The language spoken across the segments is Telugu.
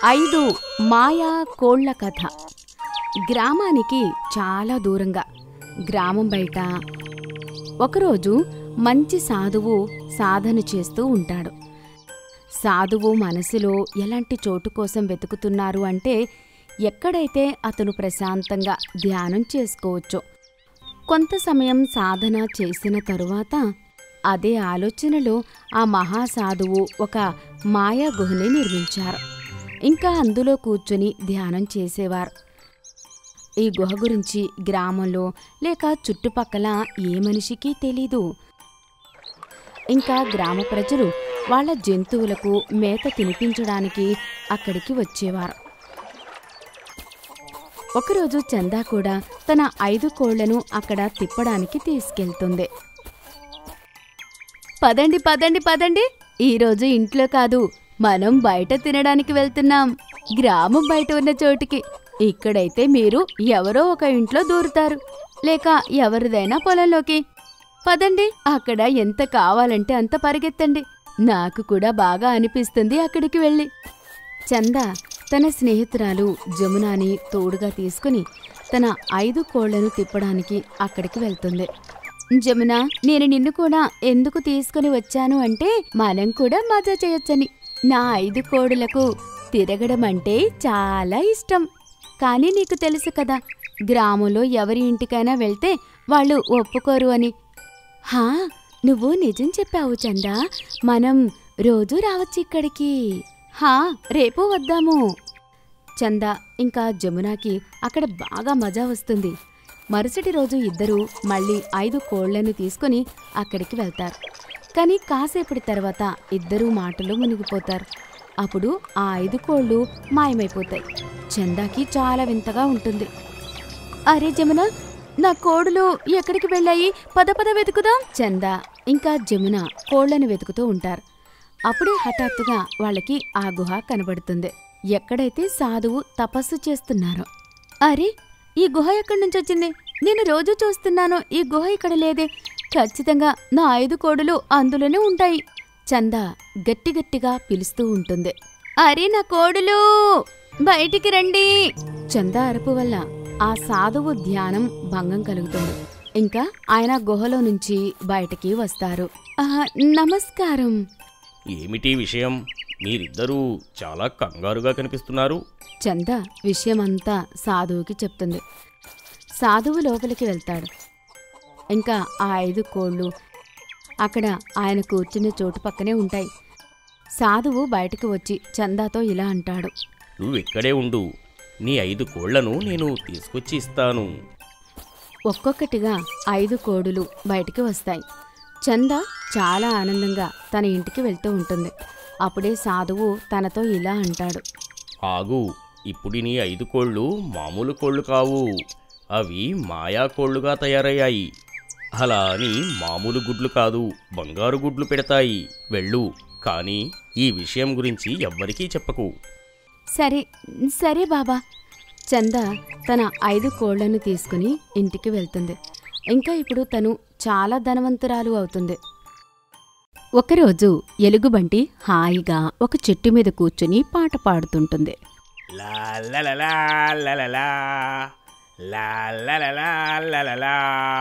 ఐదు మాయా కోళ్ల కథ గ్రామానికి చాలా దూరంగా గ్రామం బయట ఒకరోజు మంచి సాధువు సాధన చేస్తూ ఉంటాడు సాధువు మనసులో ఎలాంటి చోటు కోసం వెతుకుతున్నారు అంటే ఎక్కడైతే అతను ప్రశాంతంగా ధ్యానం చేసుకోవచ్చో కొంత సమయం సాధన చేసిన తరువాత అదే ఆలోచనలో ఆ మహాసాధువు ఒక మాయా గుహని నిర్మించారు ఇంకా అందులో కూర్చొని ధ్యానం చేసేవారు ఈ గుహ గురించి గ్రామంలో లేక చుట్టుపక్కల ఏ మనిషికి తెలీదు ఇంకా గ్రామ ప్రజలు వాళ్ళ జంతువులకు మేత తినిపించడానికి అక్కడికి వచ్చేవారు ఒకరోజు చందా కూడా తన ఐదు కోళ్లను అక్కడ తిప్పడానికి తీసుకెళ్తుంది పదండి పదండి పదండి ఈరోజు ఇంట్లో కాదు మనం బయట తినడానికి వెళ్తున్నాం గ్రామం బయట ఉన్న చోటికి ఇక్కడైతే మీరు ఎవరో ఒక ఇంట్లో దూరుతారు లేక ఎవరిదైనా పొలంలోకి పదండి అక్కడ ఎంత కావాలంటే అంత పరిగెత్తండి నాకు కూడా బాగా అనిపిస్తుంది అక్కడికి వెళ్ళి చందా తన స్నేహితురాలు జమునాని తోడుగా తీసుకుని తన ఐదు కోళ్లను తిప్పడానికి అక్కడికి వెళ్తుంది జమున నేను నిన్ను కూడా ఎందుకు తీసుకుని వచ్చాను అంటే మనం కూడా మజా చేయొచ్చని నా ఐదు కోడులకు తిరగడం అంటే చాలా ఇష్టం కానీ నీకు తెలుసు కదా గ్రామంలో ఎవరి ఇంటికైనా వెళ్తే వాళ్ళు ఒప్పుకోరు అని హా నువ్వు నిజం చెప్పావు చందా మనం రోజూ రావచ్చు ఇక్కడికి హా రేపు వద్దాము చందా ఇంకా జమునాకి అక్కడ బాగా మజా వస్తుంది మరుసటి రోజు ఇద్దరూ మళ్ళీ ఐదు కోళ్లను తీసుకుని అక్కడికి వెళ్తారు కానీ కాసేపటి తర్వాత ఇద్దరూ మాటలు మునిగిపోతారు అప్పుడు ఆ ఐదు కోళ్లు మాయమైపోతాయి చందాకి చాలా వింతగా ఉంటుంది అరే జమున నా కోడులు ఎక్కడికి వెళ్ళాయి పద పద వెతుకుదాం చందా ఇంకా జమున కోళ్లను వెతుకుతూ ఉంటారు అప్పుడే హఠాత్తుగా వాళ్ళకి ఆ గుహ కనబడుతుంది ఎక్కడైతే సాధువు తపస్సు చేస్తున్నారో అరే ఈ గుహ ఎక్కడి నుంచి వచ్చింది నేను రోజు చూస్తున్నాను ఈ గుహ ఇక్కడ లేదే ఖచ్చితంగా నా ఐదు కోడులు అందులోనే ఉంటాయి చందా గట్టి గట్టిగా పిలుస్తూ ఉంటుంది అరే నా కోడులు బయటికి రండి చందా అరుపు వల్ల ఆ సాధువు ధ్యానం భంగం కలుగుతుంది ఇంకా ఆయన గుహలో నుంచి బయటికి వస్తారు "ఆ, నమస్కారం ఏమిటి విషయం మీరిద్దరూ చాలా కంగారుగా కనిపిస్తున్నారు చంద విషయమంతా సాధువుకి చెప్తుంది సాధువు లోపలికి వెళ్తాడు ఇంకా ఆ ఐదు కోళ్ళు అక్కడ ఆయన కూర్చున్న చోటు పక్కనే ఉంటాయి సాధువు బయటకు వచ్చి చందాతో ఇలా అంటాడు నువ్విక్కడే ఉండు నీ ఐదు కోళ్లను నేను తీసుకొచ్చి ఇస్తాను ఒక్కొక్కటిగా ఐదు కోడులు బయటికి వస్తాయి చంద చాలా ఆనందంగా తన ఇంటికి వెళ్తూ ఉంటుంది అప్పుడే సాధువు తనతో ఇలా అంటాడు ఆగు ఇప్పుడు నీ ఐదు కోళ్ళు మామూలు కోళ్ళు కావు అవి మాయా కోళ్ళుగా తయారయ్యాయి అలా అని మామూలు గుడ్లు కాదు బంగారు గుడ్లు పెడతాయి వెళ్ళు కానీ ఈ విషయం గురించి ఎవ్వరికీ చెప్పకు సరే సరే బాబా చంద తన ఐదు కోళ్లను తీసుకుని ఇంటికి వెళ్తుంది ఇంకా ఇప్పుడు తను చాలా ధనవంతురాలు అవుతుంది ఒకరోజు ఎలుగుబంటి హాయిగా ఒక చెట్టు మీద కూర్చుని పాట పాడుతుంటుంది లా లా లా లా లా లా లా. లా లా లా లా లా లా లా.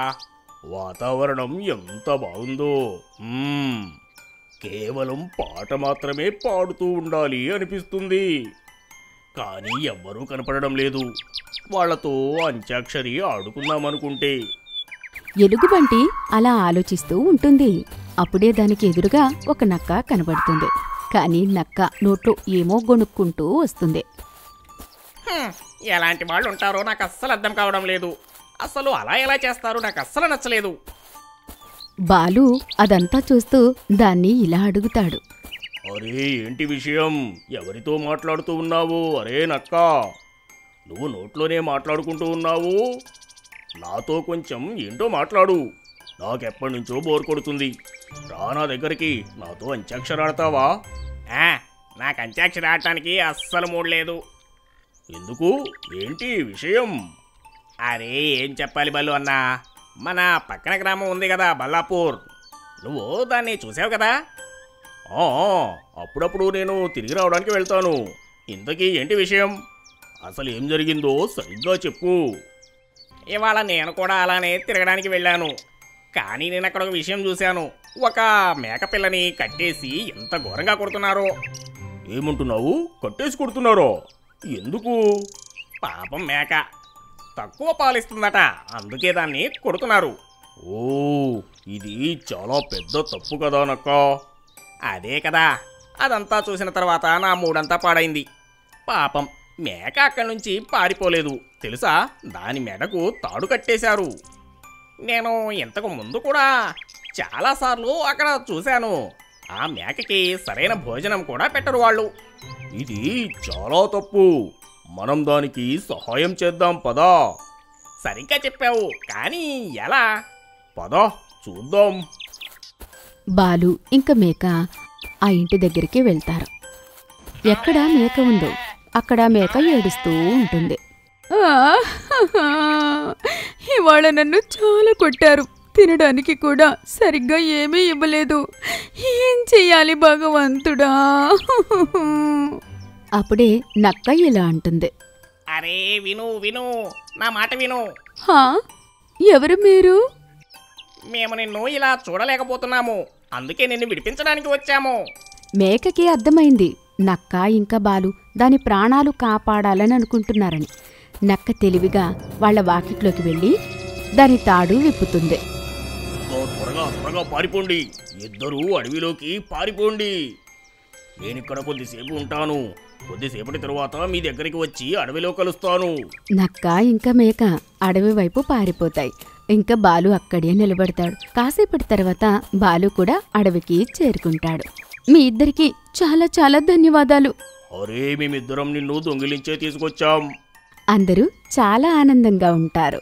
వాతావరణం ఎంత బాగుందో మ్మ్. కేవలం పాట మాత్రమే పాడుతూ ఉండాలి అనిపిస్తుంది కానీ ఎవ్వరూ కనపడడం లేదు వాళ్ళతో అంత్యాక్షరి ఆడుకుందామనుకుంటే ఎలుగుబంటి అలా ఆలోచిస్తూ ఉంటుంది అప్పుడే దానికి ఎదురుగా ఒక నక్క కనబడుతుంది కానీ నక్క నోట్లో ఏమో గొణుక్కుంటూ వస్తుంది హ్మ్, ఎలాంటి వాళ్ళు ఉంటారో నాకు అస్సలు అర్థం కావడం లేదు అసలు అలా ఎలా చేస్తారో నాకు అస్సలు నచ్చలేదు బాలు అదంతా చూస్తూ దాన్ని ఇలా అడుగుతాడు అరే ఏంటి విషయం ఎవరితో మాట్లాడుతూ ఉన్నావు అరే నక్క నువ్వు నోట్లోనే మాట్లాడుకుంటూ ఉన్నావు నాతో కొంచెం ఏంటో మాట్లాడు నాకెప్పటి నుంచో బోర్ కొడుతుంది రా నా దగ్గరికి నాతో అంత్యాక్షరాడతావా ఆ, నాకు అంత్యాక్షరి ఆడటానికి అస్సలు మూడ్ లేదు ఎందుకు ఏంటి విషయం అరే ఏం చెప్పాలి బల్లు అన్నా మన పక్కన గ్రామం ఉంది కదా బల్లాపూర్ నువ్వు దాన్ని చూసావు కదా ఆ, అప్పుడప్పుడు నేను తిరిగి రావడానికి వెళ్తాను ఇంతకీ ఏంటి విషయం అసలు ఏం జరిగిందో సరిగ్గా చెప్పు ఇవాళ నేను కూడా అలానే తిరగడానికి వెళ్ళాను కానీ నేను అక్కడ ఒక విషయం చూశాను ఒక మేకపిల్లని కట్టేసి ఎంత ఘోరంగా కొడుతున్నారో ఏమంటున్నావు కట్టేసి కొడుతున్నారో ఎందుకు పాపం మేక తక్కువ పాలిస్తుందట అందుకే దాన్ని కొడుతున్నారు ఓ ఇది చాలా పెద్ద తప్పు కదా నక్క అదే కదా అదంతా చూసిన తర్వాత నా మూడంతా పాడైంది పాపం మేక అక్కడి నుంచి పారిపోలేదు తెలుసా దాని మెడకు తాడు కట్టేశారు నేను ఇంతకు ముందు కూడా చాలాసార్లు అక్కడ చూశాను ఆ మేకకి సరైన భోజనం కూడా పెట్టరు వాళ్ళు ఇది చాలా తప్పు మనం దానికి సహాయం చేద్దాం పదా సరిగ్గా చెప్పావు కానీ ఎలా పద చూద్దాం బాలు ఇంకా మేక ఆ ఇంటి దగ్గరికి వెళ్తారు ఎక్కడ మేక ఉందో అక్కడ మేక ఏడుస్తూ ఉంటుంది ఇవాళ నన్ను చాలా కొట్టారు తినడానికి కూడా సరిగ్గా ఏమీ ఇవ్వలేదు ఏం చెయ్యాలి భగవంతుడా అప్పుడే నక్క ఇలా అంటుంది అరే విను విను నా మాట విను హా ఎవరు మీరు మేము నిన్ను ఇలా చూడలేకపోతున్నాము అందుకే నిన్ను విడిపించడానికి వచ్చాము మేకకి అర్థమైంది నక్క ఇంకా బాలు దాని ప్రాణాలు కాపాడాలని అనుకుంటున్నారని నక్క తెలివిగా వాళ్ళ వాకిట్లోకి వెళ్ళి దాని తాడు విప్పుతుంది ఓ, త్వరగా త్వరగా పారిపోండి ఇద్దరూ అడవిలోకి పారిపోండి నేను ఇక్కడ కొద్దిసేపు ఉంటాను కొద్దిసేపటి తరువాత మీ దగ్గరికి వచ్చి అడవిలో కలుస్తాను నక్క ఇంకా మేక అడవి వైపు పారిపోతాయి ఇంకా బాలు అక్కడే నిలబడతాడు కాసేపటి తర్వాత బాలు కూడా అడవికి చేరుకుంటాడు మీ ఇద్దరికి చాలా చాలా ధన్యవాదాలు అరే మేమిద్దరం నిన్ను దొంగిలించే తీసుకొచ్చాం అందరూ చాలా ఆనందంగా ఉంటారు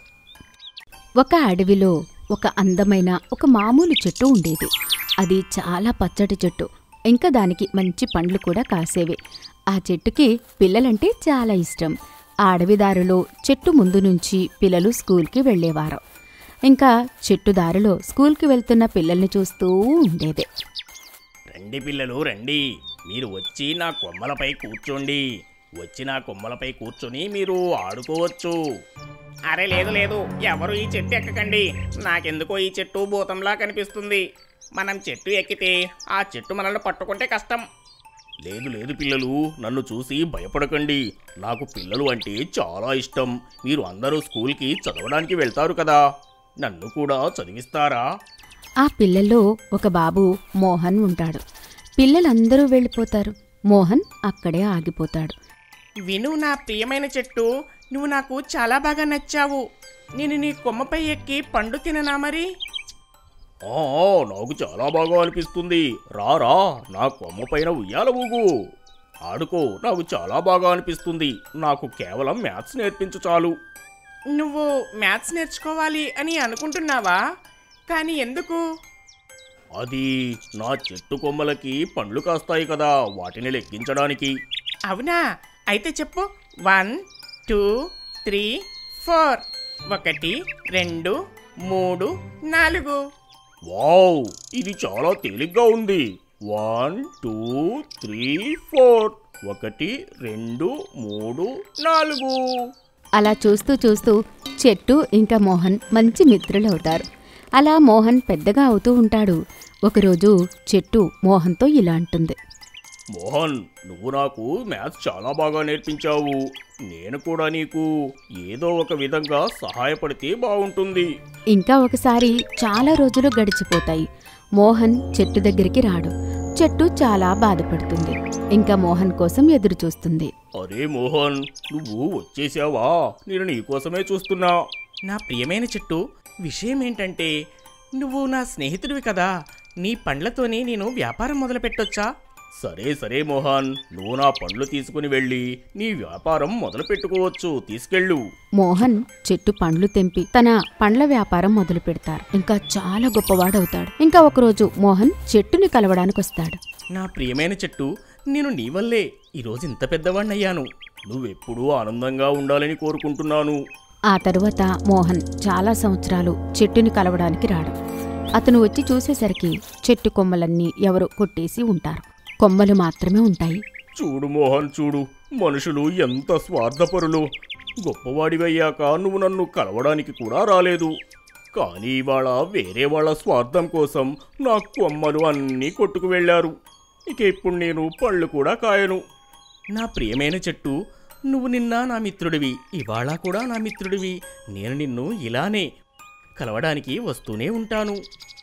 ఒక అడవిలో ఒక అందమైన ఒక మామూలు చెట్టు ఉండేది అది చాలా పచ్చటి చెట్టు ఇంకా దానికి మంచి పండ్లు కూడా కాసేవి ఆ చెట్టుకి పిల్లలంటే చాలా ఇష్టం ఆ అడవి దారిలో చెట్టు ముందు నుంచి పిల్లలు స్కూల్కి వెళ్ళేవారు ఇంకా చెట్టు దారిలో స్కూల్కి వెళ్తున్న పిల్లల్ని చూస్తూ ఉండేది రండి పిల్లలు రండి మీరు వచ్చి నా కొమ్మలపై కూర్చోండి వచ్చి నా కొమ్మలపై కూర్చొని మీరు ఆడుకోవచ్చు అరే లేదు లేదు ఎవరు ఈ చెట్టు ఎక్కకండి నాకెందుకో ఈ చెట్టు భూతంలా కనిపిస్తుంది మనం చెట్టు ఎక్కితే ఆ చెట్టు మనల్ని పట్టుకుంటే కష్టం లేదు లేదు పిల్లలు నన్ను చూసి భయపడకండి నాకు పిల్లలు అంటే చాలా ఇష్టం మీరు అందరూ స్కూల్కి చదవడానికి వెళ్తారు కదా నన్ను కూడా చదివిస్తారా ఆ పిల్లల్లో ఒక బాబు మోహన్ ఉంటాడు పిల్లలందరూ వెళ్ళిపోతారు మోహన్ అక్కడే ఆగిపోతాడు విను నా ప్రియమైన చెట్టు నువ్వు నాకు చాలా బాగా నచ్చావు నేను నీ కొమ్మపై ఎక్కి పండు తిననా మరి ఆ, నాకు చాలా బాగా అనిపిస్తుంది రా రా నా కొమ్మ పైన ఉయ్యాల ఊగు ఆడుకో నాకు చాలా బాగా అనిపిస్తుంది నాకు కేవలం మ్యాథ్స్ నేర్పించు చాలు నువ్వు మ్యాథ్స్ నేర్చుకోవాలి అని అనుకుంటున్నావా కానీ ఎందుకు అది నా చెట్టు కొమ్మలకి పండ్లు కాస్తాయి కదా వాటిని లెక్కించడానికి అవునా అయితే చెప్పు వన్ టూ త్రీ ఫోర్ ఒకటి రెండు మూడు నాలుగు వావ్ ఇది చాలా తేలిగ్గా ఉంది వన్ టూ త్రీ ఫోర్ ఒకటి రెండు మూడు నాలుగు అలా చూస్తూ చూస్తూ చెట్టు ఇంకా మోహన్ మంచి మిత్రులవుతారు అలా మోహన్ పెద్దగా అవుతూ ఉంటాడు ఒకరోజు చెట్టు మోహన్తో ఇలా అంటుంది మోహన్ నువ్వు నాకు మ్యాథ్స్ చాలా బాగా నేర్పించావు నేను కూడా నీకు ఏదో ఒక విధంగా సహాయపడితే బాగుంటుంది ఇంకా ఒకసారి చాలా రోజులు గడిచిపోతాయి మోహన్ చెట్టు దగ్గరికి రాడు చెట్టు చాలా బాధపడుతుంది ఇంకా మోహన్ కోసం ఎదురు చూస్తుంది అరే మోహన్ నువ్వు వచ్చేసావా నేను నీకోసమే చూస్తున్నా నా ప్రియమైన చెట్టు విషయం ఏంటంటే నువ్వు నా స్నేహితుడివి కదా నీ పండ్లతోనే నేను వ్యాపారం మొదలు పెట్టొచ్చా సరే సరే మోహన్ నువ్వు నా పండ్లు తీసుకుని వెళ్ళి నీ వ్యాపారం మొదలు పెట్టుకోవచ్చు తీసుకెళ్ళు మోహన్ చెట్టు పండ్లు తెంపి తన పండ్ల వ్యాపారం మొదలు పెడతారు ఇంకా చాలా గొప్పవాడవుతాడు ఇంకా ఒకరోజు మోహన్ చెట్టుని కలవడానికి వస్తాడు నా ప్రియమైన చెట్టు నేను నీ వల్లే ఈరోజు ఇంత పెద్దవాణ్ణయ్యాను నువ్వెప్పుడూ ఆనందంగా ఉండాలని కోరుకుంటున్నాను ఆ తరువాత మోహన్ చాలా సంవత్సరాలు చెట్టుని కలవడానికి రాడు అతను వచ్చి చూసేసరికి చెట్టు కొమ్మలన్నీ ఎవరో కొట్టేసి ఉంటారు కొమ్మలు మాత్రమే ఉంటాయి చూడు మోహన్ చూడు మనుషులు ఎంత స్వార్థపరులు గొప్పవాడివయ్యాక నువ్వు నన్ను కలవడానికి కూడా రాలేదు కానీ ఇవాళ వేరే వాళ్ళ స్వార్థం కోసం నా కొమ్మలు అన్నీ కొట్టుకు వెళ్ళారు ఇక ఇప్పుడు నేను పళ్ళు కూడా కాయను నా ప్రియమైన చెట్టు నువ్వు నిన్న నా మిత్రుడివి ఇవాళ కూడా నా మిత్రుడివి నేను నిన్ను ఇలానే కలవడానికి వస్తూనే ఉంటాను